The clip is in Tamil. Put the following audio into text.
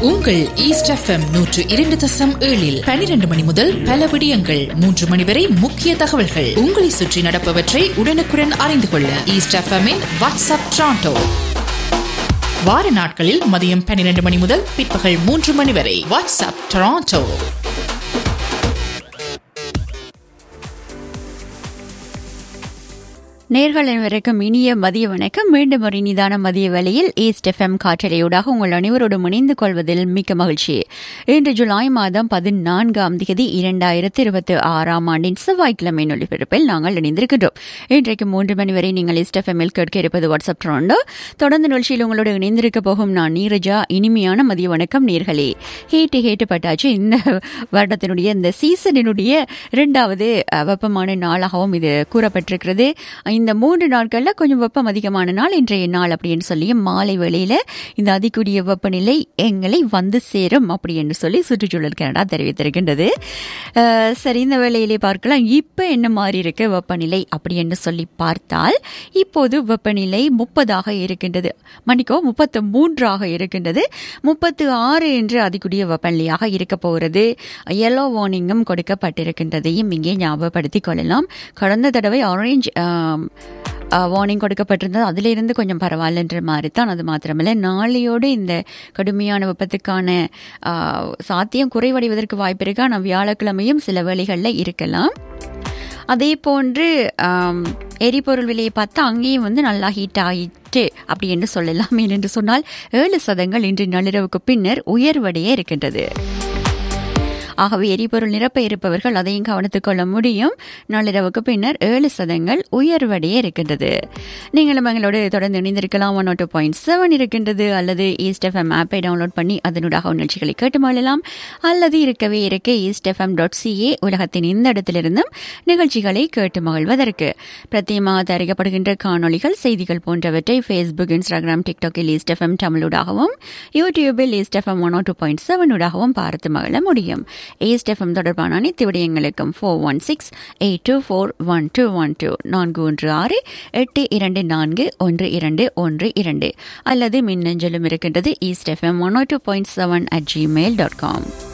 உங்கள் ஈஸ்ட் எஃப்எம் நூற்று இரண்டு தசம் ஏழில் பனிரெண்டு மணி முதல் பல விடயங்கள் மூன்று மணி வரை முக்கிய தகவல்கள் உங்களை சுற்றி நடப்பவற்றை உடனுக்குடன் அறிந்து கொள்ள ஈஸ்ட் எஃப்எம்மின் வாட்ஸ்அப் ட்ராண்டோ வார நாட்களில் மதியம் பன்னிரண்டு மணி முதல் பிற்பகல் மூன்று மணி வரை வாட்ஸ்அப் டொராண்டோ நேர்கள் அனைவருக்கும் இனிய மதிய வணக்கம் மீண்டும் ஒரு இனிதான மதிய வேளையில் ஈஸ்ட் எஃப்எம் காற்றலையூடாக உங்கள் அனைவரோடும் இணைந்து கொள்வதில் மிக்க மகிழ்ச்சி இன்று ஜூலை மாதம் பதினான்காம் தேதி இரண்டாயிரத்தி இருபத்தி ஆறாம் ஆண்டின் செவ்வாய்க்கிழமை ஒளிபரப்பில் நாங்கள் இணைந்திருக்கின்றோம் இன்றைக்கு மூன்று மணி வரை நீங்கள் ஈஸ்ட் எஃப்எம்மில் கேட்க இருப்பது வாட்ஸ்அப் ட்ரோண்டோ தொடர்ந்து நிகழ்ச்சியில் உங்களோடு இணைந்திருக்க போகும் நான் நீரஜா இனிமையான மதிய வணக்கம் நேர்களே ஹேட்டு ஹேட்டு பட்டாச்சு இந்த வருடத்தினுடைய இந்த சீசனினுடைய இரண்டாவது அஹ், வெப்பமான நாளாகவும் இது கூறப்பட்டிருக்கிறது இந்த மூன்று நாட்களில் கொஞ்சம் வெப்பம் அதிகமான நாள் இன்றைய நாள் அப்படின்னு சொல்லி மாலை வேளையில் இந்த அதிகூடிய வெப்பநிலை எங்களை வந்து சேரும் அப்படி என்று சொல்லி சுற்றுச்சூழல் கனடா தெரிவித்திருக்கின்றது அஹ், சரி இந்த வேளையிலே பார்க்கலாம் இப்போ என்ன மாறி இருக்கு வெப்பநிலை அப்படி என்று சொல்லி பார்த்தால் இப்போது வெப்பநிலை முப்பதாக இருக்கின்றது மணிக்கோ முப்பத்து மூன்றாக இருக்கின்றது முப்பத்து ஆறு என்று அதிகூடிய வெப்பநிலையாக இருக்க போகிறது எல்லோ வார்னிங்கும் கொடுக்கப்பட்டிருக்கின்றதையும் இங்கே ஞாபகப்படுத்திக் கொள்ளலாம் கடந்த தடவை ஆரஞ்சு வார்னிங் கொடுக்கப்பட்டிருந்தது அதிலிருந்து கொஞ்சம் பரவாயில்லன்ற மாதிரி தான் அது மாத்திரமல்ல நாளையோடு இந்த கடுமையான வெப்பத்துக்கான ஆ, சாத்தியம் குறைவடைவதற்கு வாய்ப்பு இருக்கு ஆனால் வியாழக்கிழமையும் சில வேளைகளில் இருக்கலாம் அதே போன்று ஆம், எரிபொருள் விலையை பார்த்தா அங்கேயும் வந்து நல்லா ஹீட் ஆயிட்டு அப்படி என்று சொல்லலாம் ஏனென்று சொன்னால் ஏழு சதங்கள் இன்று நள்ளிரவுக்கு பின்னர் உயர்வடைய இருக்கின்றது ஆகவே எரிபொருள் நிரப்ப இருப்பவர்கள் அதையும் கவனித்துக் கொள்ள முடியும் நள்ளிரவுக்கு பின்னர் ஏழு சதங்கள் உயர்வடைய இருக்கின்றது நீங்களும் எங்களோடு தொடர்ந்து இணைந்திருக்கலாம் ஒன் டூ பாயிண்ட் செவன் இருக்கின்றது அல்லது ஈஸ்ட் எஃப்எம் ஆப்பை டவுன்லோட் பண்ணி அதனூடாக நிகழ்ச்சிகளை கேட்டு மழலாம் அல்லது இருக்கவே இருக்க ஈஸ்ட் எஃப்எம் டாட் சிஏ உலகத்தின் இந்த இடத்திலிருந்தும் நிகழ்ச்சிகளை கேட்டு மகிழ்வதற்கு பிரத்யேகமாக தயாரிக்கப்படுகின்ற காணொளிகள் செய்திகள் போன்றவற்றை ஃபேஸ்புக் இன்ஸ்டாகிராம் டிக்டாக்கில் ஈஸ்ட் எஃப்எம் தமிழூடாகவும் யூடியூபில் East FM one two point செவனூடாகவும் பார்த்து மகிழ முடியும் ஈஸ்ட் எஃப்எம் தொடர்பான அனைத்து விடயங்களுக்கும் four one six eight two four one two one two நான்கு ஒன்று ஆறு எட்டு இரண்டு நான்கு ஒன்று இரண்டு ஒன்று இரண்டு அல்லது மின்னஞ்சலும் இருக்கின்றது East FM one two point seven at Gmail dot com